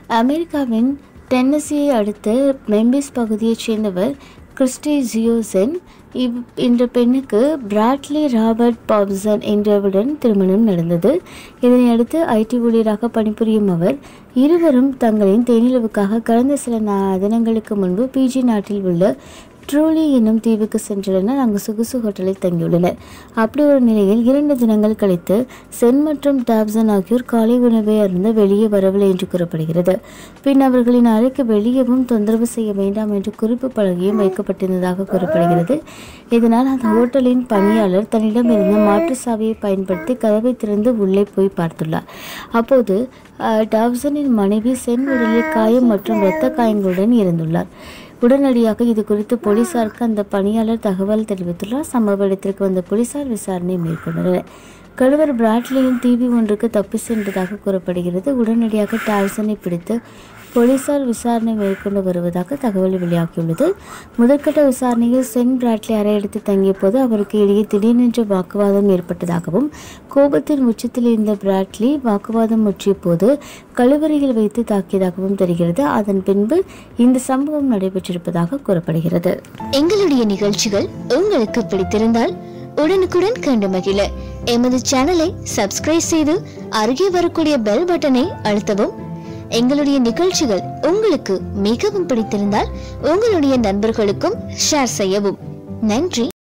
அமெரிக்காவின் டென்னசியை அடுத்த மெம்பிஸ் பகுதியைச் சேர்ந்தவர் கிறிஸ்டி ஜியோசென் இவ் என்ற பெண்ணுக்கு பிராட்லி ராபர்ட் பாப்சன் என்றவருடன் திருமணம் நடந்தது இதனையடுத்து ஐடி ஊழியராக பணிபுரியும் அவர் இருவரும் தங்களின் தேனிலவுக்காக கடந்த சில நா- தினங்களுக்கு முன்பு பிஜி நாட்டில் உள்ள ட்ரூலி என்னும் தீவுக்கு சென்றுள்ளனர் அங்கு சொகுசு ஹோட்டலில் தங்கியுள்ளனர் அப்படி ஒரு நிலையில் இரண்டு தினங்கள் கழித்து சென் மற்றும் டாப்சன் ஆகியோர் காலை உணவை அருந்த வெளியே வரவில்லை என்று கூறப்படுகிறது பின் அவர்களின் அறைக்கு வெளியேவும் தொந்தரவு செய்ய வேண்டாம் என்று குறிப்பு பலகையும் வைக்கப்பட்டிருந்ததாக கூறப்படுகிறது இதனால் அந்த ஹோட்டலின் பணியாளர் தன்னிடமிருந்த மாற்று சாவியை பயன்படுத்தி கதவை திறந்து உள்ளே போய் பார்த்துள்ளார் அப்போது அஹ், டாப்சனின் மனைவி சென் உடலில் காயம் மற்றும் இரத்த காயங்களுடன் இருந்துள்ளார் உடனடியாக இது குறித்து போலீசாருக்கு அந்த பணியாளர் தகவல் தெரிவித்துள்ளார் சம்பவ இடத்திற்கு வந்த போலீசார் விசாரணை மேற்கொண்டனர் கழுவர் பிராட்லியின் தீவி ஒன்றுக்கு தப்பி சென்றதாக கூறப்படுகிறது உடனடியாக டால்சனை பிடித்து போலீசார் விசாரணை மேற்கொண்டு வருவதாக தகவல் வெளியாகியுள்ளது முதற்கட்ட விசாரணையில் சென் பிராட்லி அறையெடுத்து தங்கிய போது அவருக்கு இடையே திடீரென்று வாக்குவாதம் ஏற்பட்டதாகவும் கோபத்தின் உச்சத்தில் இருந்த பிராட்லி வாக்குவாதம் முற்றிய போது கழுவறையில் வைத்து தாக்கியதாகவும் தெரிகிறது அதன் பின்பு இந்த சம்பவம் நடைபெற்றிருப்பதாக கூறப்படுகிறது எங்களுடைய நிகழ்ச்சிகள் உங்களுக்கு பிடித்திருந்தால் உடனுக்குடன் கண்டு மகிழ எமது சேனலை சப்ஸ்கிரைப் செய்து அருகே வரக்கூடிய பெல் பட்டனை அழுத்தவும் எங்களுடைய நிகழ்ச்சிகள் உங்களுக்கு மிகவும் பிடித்திருந்தால் உங்களுடைய நண்பர்களுக்கும் ஷேர் செய்யவும் நன்றி